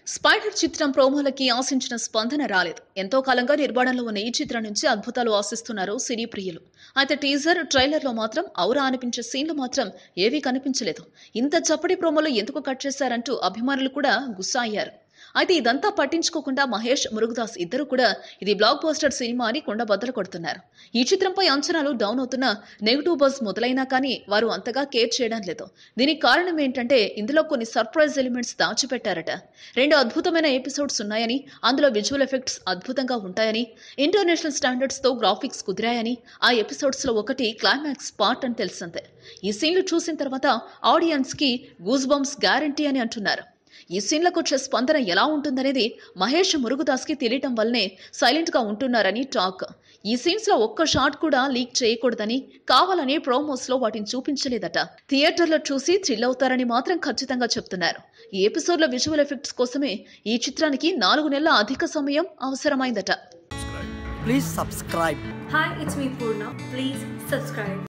Spider చిత్రం ప్రోమోలకి ఆశించిన స్పందన రాలేదు ఎంతో కాలంగా నిర్మాణంలో ఉన్న ఈ చిత్రం నుంచి అద్భుతాలు ఆశిస్తున్నారు సినీ ప్రియులు అయితే టీజర్ ట్రైలర్లో మాత్రం ఔరా అనిపించే సీన్లు మాత్రం ఏవీ కనిపించలేదు ఇంత చప్పటి ప్రోమోలు ఎందుకు కట్ చేశారంటూ అభిమానులు కూడా గుస్సా అయ్యారు అయితే ఇదంతా పట్టించుకోకుండా మహేష్ మురుగదాస్ ఇద్దరు కూడా ఇది బ్లాక్ పోస్టర్ సినిమా అని కొండ బద్దలు కొడుతున్నారు ఈ చిత్రంపై అంచనాలు డౌన్ అవుతున్న నెగిటివ్ బజ్ మొదలైనా కానీ వారు అంతగా కేర్ చేయడం లేదు దీనికి కారణం ఏంటంటే ఇందులో కొన్ని సర్ప్రైజ్ ఎలిమెంట్స్ దాచిపెట్టారట రెండు అద్భుతమైన ఎపిసోడ్స్ ఉన్నాయని అందులో విజువల్ ఎఫెక్ట్స్ అద్భుతంగా ఉంటాయని ఇంటర్నేషనల్ స్టాండర్డ్స్ తో గ్రాఫిక్స్ కుదిరాయని ఆ ఎపిసోడ్స్ లో ఒకటి క్లైమాక్స్ పార్ట్ అని తెలిసిందే ఈ సీన్లు చూసిన తర్వాత ఆడియన్స్ కి గూస్ బంప్స్ గ్యారంటీ అని అంటున్నారు ఈ సీన్లకు వచ్చే స్పందన ఎలా ఉంటుందనేది మహేష్ మురుగుదాస్కి తెలియటం వల్లనే సైలెంట్ గా ఉంటున్నారని టాక్ ఈ సీన్స్ లో ఒక్క షాట్ కూడా లీక్ చేయకూడదని కావాలని ప్రోమోస్ లో వాటిని చూపించలేదట థియేటర్లో చూసి థ్రిల్ అవుతారని మాత్రం ఖచ్చితంగా చెప్తున్నారు ఈ ఎపిసోడ్ లో విజువల్ ఎఫెక్ట్స్ కోసమే ఈ చిత్రానికి నాలుగు నెలల అధిక సమయం అవసరమైందట Please subscribe. Hi, it's me Purna. Please subscribe.